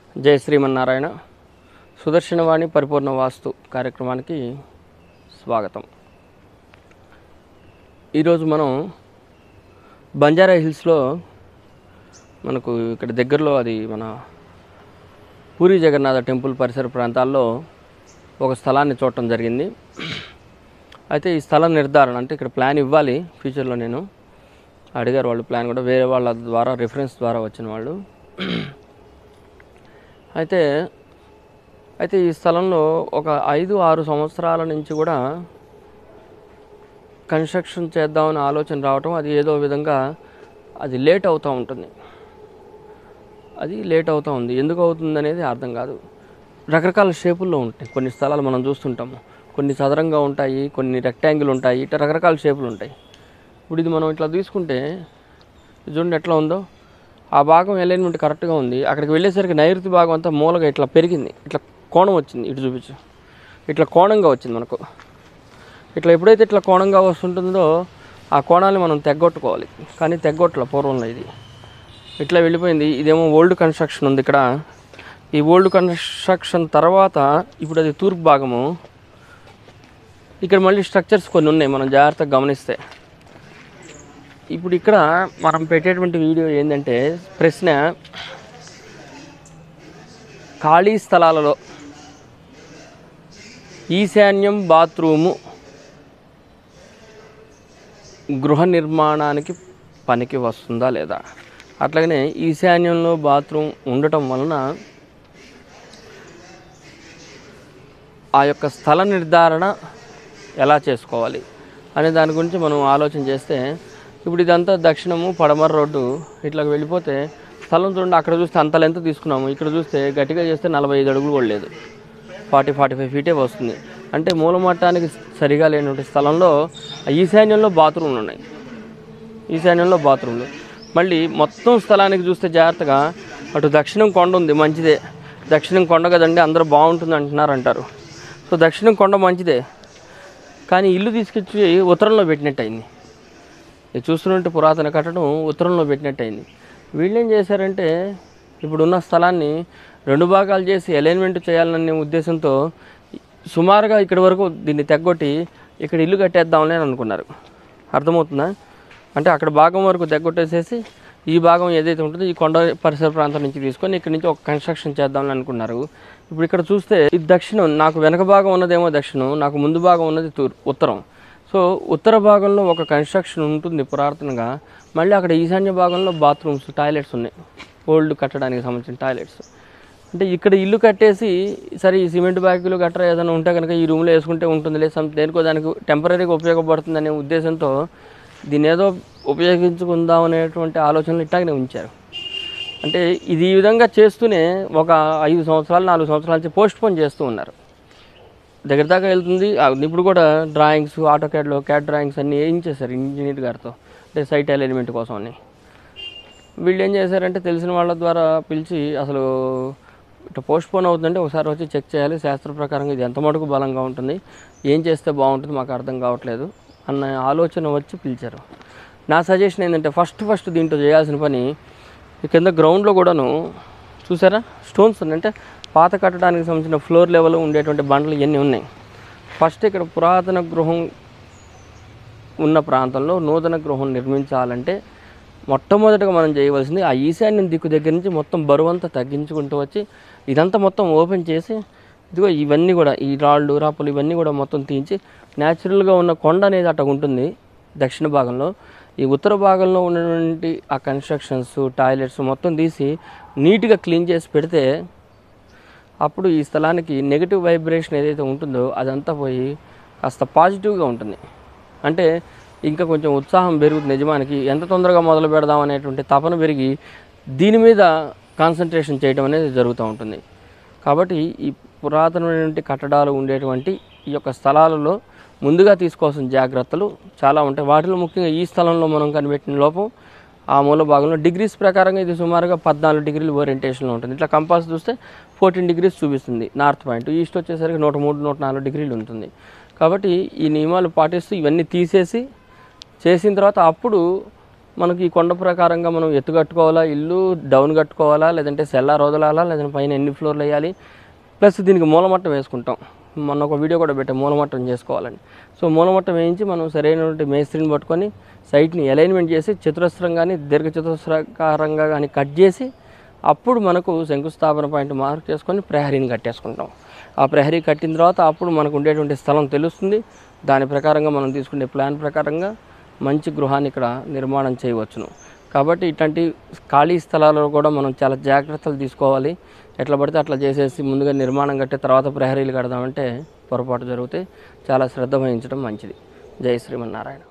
జై శ్రీమన్నారాయణ సుదర్శనవాణి పరిపూర్ణ వాస్తు కార్యక్రమానికి స్వాగతం ఈరోజు మనం బంజారా హిల్స్లో మనకు ఇక్కడ దగ్గరలో అది మన పూరి జగన్నాథ టెంపుల్ పరిసర ప్రాంతాల్లో ఒక స్థలాన్ని చూడటం జరిగింది అయితే ఈ స్థల నిర్ధారణ అంటే ఇక్కడ ప్లాన్ ఇవ్వాలి ఫ్యూచర్లో నేను అడిగారు వాళ్ళు ప్లాన్ కూడా వేరే వాళ్ళ ద్వారా రిఫరెన్స్ ద్వారా వచ్చిన వాళ్ళు అయితే అయితే ఈ స్థలంలో ఒక ఐదు ఆరు సంవత్సరాల నుంచి కూడా కన్స్ట్రక్షన్ చేద్దామని ఆలోచన రావటం అది ఏదో విధంగా అది లేట్ అవుతూ ఉంటుంది అది లేట్ అవుతూ ఉంది ఎందుకు అవుతుంది అనేది అర్థం కాదు రకరకాల షేపుల్లో ఉంటాయి కొన్ని స్థలాలు మనం చూస్తుంటాము కొన్ని చదరంగా ఉంటాయి కొన్ని రెక్టాంగిల్ ఉంటాయి ఇట్లా రకరకాల షేపులు ఉంటాయి ఇప్పుడు ఇది మనం ఇట్లా తీసుకుంటే ఇది చూడండి ఎట్లా ఉందో ఆ భాగం అలైన్మెంట్ కరెక్ట్గా ఉంది అక్కడికి వెళ్ళేసరికి నైరుతి భాగం అంతా మూలగా ఇట్లా పెరిగింది ఇట్లా కోణం వచ్చింది ఇటు చూపించు ఇట్లా కోణంగా వచ్చింది మనకు ఇట్లా ఎప్పుడైతే ఇట్లా కోణంగా వస్తుంటుందో ఆ కోణాన్ని మనం తెగ్గొట్టుకోవాలి కానీ తెగ్గొట్టల పూర్వంలో ఇది ఇట్లా వెళ్ళిపోయింది ఇదేమో ఓల్డ్ కన్స్ట్రక్షన్ ఉంది ఇక్కడ ఈ ఓల్డ్ కన్స్ట్రక్షన్ తర్వాత ఇప్పుడు అది తూర్పు భాగము ఇక్కడ మళ్ళీ స్ట్రక్చర్స్ కొన్ని ఉన్నాయి మనం జాగ్రత్తగా గమనిస్తే ఇప్పుడు ఇక్కడ మనం పెట్టేటువంటి వీడియో ఏంటంటే ప్రశ్న ఖాళీ స్థలాలలో ఈశాన్యం బాత్రూము గృహ నిర్మాణానికి పనికి వస్తుందా లేదా అట్లాగనే ఈశాన్యంలో బాత్రూమ్ ఉండటం వలన ఆ యొక్క స్థల నిర్ధారణ ఎలా చేసుకోవాలి అనే దాని గురించి మనం ఆలోచన చేస్తే ఇప్పుడు ఇదంతా దక్షిణము పడమర రోడ్డు ఇట్లా వెళ్ళిపోతే స్థలం చూడండి అక్కడ చూస్తే అంత లెంత్ తీసుకున్నాము ఇక్కడ చూస్తే గట్టిగా చేస్తే నలభై ఐదు అడుగులు కూడా లేదు ఫార్టీ ఫార్టీ ఫైవ్ ఫీటే వస్తుంది అంటే మూలమట్టానికి సరిగా లేనటువంటి స్థలంలో ఆ ఈశాన్యంలో బాత్రూమ్లు ఉన్నాయి ఈశాన్యంలో బాత్రూమ్లు మళ్ళీ మొత్తం స్థలానికి చూస్తే జాగ్రత్తగా అటు దక్షిణం కొండ ఉంది మంచిదే దక్షిణం కొండ కదండి అందరూ బాగుంటుంది అంటున్నారు అంటారు సో దక్షిణం కొండ మంచిదే కానీ ఇల్లు తీసుకొచ్చి ఉత్తరంలో పెట్టినట్టు అయింది ఇది చూస్తున్నట్టు పురాతన కట్టడం ఉత్తరంలో పెట్టినట్టు అయింది వీళ్ళు ఏం చేశారంటే ఇప్పుడున్న స్థలాన్ని రెండు భాగాలు చేసి అలైన్మెంట్ చేయాలనే ఉద్దేశంతో సుమారుగా ఇక్కడి వరకు దీన్ని తెగ్గొట్టి ఇక్కడ ఇల్లు కట్టేద్దాంలే అని అనుకున్నారు అర్థమవుతుందా అంటే అక్కడ భాగం వరకు తెగ్గొట్టేసేసి ఈ భాగం ఏదైతే ఉంటుందో ఈ కొండ పరిసర ప్రాంతం నుంచి తీసుకొని ఇక్కడ నుంచి ఒక కన్స్ట్రక్షన్ చేద్దామని అనుకున్నారు ఇప్పుడు ఇక్కడ చూస్తే ఇది దక్షిణం నాకు వెనక భాగం ఉన్నదేమో దక్షిణం నాకు ముందు భాగం ఉన్నది తూర్ ఉత్తరం సో ఉత్తర భాగంలో ఒక కన్స్ట్రక్షన్ ఉంటుంది పురాతనంగా మళ్ళీ అక్కడ ఈశాన్య భాగంలో బాత్రూమ్స్ టాయిలెట్స్ ఉన్నాయి ఓల్డ్ కట్టడానికి సంబంధించిన టాయిలెట్స్ అంటే ఇక్కడ ఇల్లు కట్టేసి సరే ఈ సిమెంట్ బ్యాగులు గట్రా ఏదైనా ఉంటే కనుక ఈ రూమ్లో వేసుకుంటే ఉంటుంది లేదు సమ్ దేనికో దానికి టెంపరీగా ఉపయోగపడుతుంది అనే ఉద్దేశంతో దీన్ని ఏదో ఉపయోగించుకుందాం అనేటువంటి ఆలోచనలు ఇట్టాగనే ఉంచారు అంటే ఇది ఈ విధంగా చేస్తూనే ఒక ఐదు సంవత్సరాలు నాలుగు సంవత్సరాల నుంచి పోస్ట్ పోన్ చేస్తూ ఉన్నారు దగ్గర దాకా వెళ్తుంది ఆ, ఇప్పుడు కూడా డ్రాయింగ్స్ ఆటో క్యాడ్లో క్యాడ్ డ్రాయింగ్స్ అన్నీ వేయించేశారు ఇంజనీర్ గారితో అంటే సైట్ అలైన్మెంట్ కోసం అని వీళ్ళు ఏం చేశారంటే తెలిసిన వాళ్ళ ద్వారా పిలిచి అసలు ఇట్లా పోస్ట్ పోన్ అవుతుందంటే ఒకసారి వచ్చి చెక్ చేయాలి శాస్త్ర ప్రకారంగా ఇది ఎంత మటుకు బలంగా ఉంటుంది ఏం చేస్తే బాగుంటుంది మాకు అర్థం కావట్లేదు అన్న ఆలోచన వచ్చి పిలిచారు నా సజెషన్ ఏంటంటే ఫస్ట్ ఫస్ట్ దీంట్లో చేయాల్సిన పని ఈ కింద గ్రౌండ్లో కూడాను చూసారా స్టోన్స్ ఉన్నాయి అంటే పాత కట్టడానికి సంబంధించిన ఫ్లోర్ లెవెల్ ఉండేటువంటి బండలు ఇవన్నీ ఉన్నాయి ఫస్ట్ ఇక్కడ పురాతన గృహం ఉన్న ప్రాంతంలో నూతన గృహం నిర్మించాలంటే మొట్టమొదటిగా మనం చేయవలసింది ఆ ఈశాన్యం దిక్కు దగ్గర నుంచి మొత్తం బరువంతా తగ్గించుకుంటూ వచ్చి ఇదంతా మొత్తం ఓపెన్ చేసి ఇదిగో ఇవన్నీ కూడా ఈ రాళ్ళు రాపులు ఇవన్నీ కూడా మొత్తం తీయించి న్యాచురల్గా ఉన్న కొండ అనేది అట్ట ఉంటుంది దక్షిణ భాగంలో ఈ ఉత్తర భాగంలో ఉన్నటువంటి ఆ కన్స్ట్రక్షన్స్ టాయిలెట్స్ మొత్తం తీసి నీట్గా క్లీన్ చేసి పెడితే అప్పుడు ఈ స్థలానికి నెగిటివ్ వైబ్రేషన్ ఏదైతే ఉంటుందో అదంతా పోయి కాస్త పాజిటివ్గా ఉంటుంది అంటే ఇంకా కొంచెం ఉత్సాహం పెరుగుతుంది యజమానికి ఎంత తొందరగా మొదలు పెడదాం అనేటువంటి తపన పెరిగి దీని మీద కాన్సన్ట్రేషన్ చేయడం అనేది జరుగుతూ ఉంటుంది కాబట్టి ఈ పురాతనమైనటువంటి కట్టడాలు ఉండేటువంటి ఈ యొక్క స్థలాలలో ముందుగా తీసుకోవాల్సిన జాగ్రత్తలు చాలా ఉంటాయి వాటిలో ముఖ్యంగా ఈ స్థలంలో మనం కనిపెట్టిన లోపం ఆ మూల భాగంలో డిగ్రీస్ ప్రకారంగా ఇది సుమారుగా పద్నాలుగు డిగ్రీలు ఓరియంటేషన్లో ఉంటుంది ఇట్లా కంపాస్ చూస్తే ఫోర్టీన్ డిగ్రీస్ చూపిస్తుంది నార్త్ పాయింట్ ఈస్ట్ వచ్చేసరికి నూట మూడు నూట నాలుగు డిగ్రీలు ఉంటుంది కాబట్టి ఈ నియమాలు పాటిస్తూ ఇవన్నీ తీసేసి చేసిన తర్వాత అప్పుడు మనకి ఈ కొండ ప్రకారంగా మనం ఎత్తు కట్టుకోవాలా ఇల్లు డౌన్ కట్టుకోవాలా లేదంటే సెల్లార్ వదలాలా లేదంటే పైన ఎన్ని ఫ్లోర్లు వేయాలి ప్లస్ దీనికి మూలమట్టం వేసుకుంటాం మొన్న ఒక వీడియో కూడా పెట్టాం మూలమట్టం చేసుకోవాలని సో మూలమట్టం వేయించి మనం సరైనటువంటి మేస్త్రిని పట్టుకొని సైట్ని అలైన్మెంట్ చేసి చతురస్రం కానీ దీర్ఘ చతురస్రాకారంగా కానీ కట్ చేసి అప్పుడు మనకు శంకుస్థాపన పాయింట్ మార్క్ చేసుకొని ప్రహరీని కట్టేసుకుంటాం ఆ ప్రహరీ కట్టిన తర్వాత అప్పుడు మనకు ఉండేటువంటి స్థలం తెలుస్తుంది దాని ప్రకారంగా మనం తీసుకునే ప్లాన్ ప్రకారంగా మంచి గృహాన్ని ఇక్కడ నిర్మాణం చేయవచ్చును కాబట్టి ఇట్లాంటి ఖాళీ స్థలాలలో కూడా మనం చాలా జాగ్రత్తలు తీసుకోవాలి ఎట్లా పడితే అట్లా చేసేసి ముందుగా నిర్మాణం కట్టి తర్వాత ప్రహరీలు కడదామంటే పొరపాటు జరిగితే చాలా శ్రద్ధ వహించడం మంచిది జై శ్రీమన్నారాయణ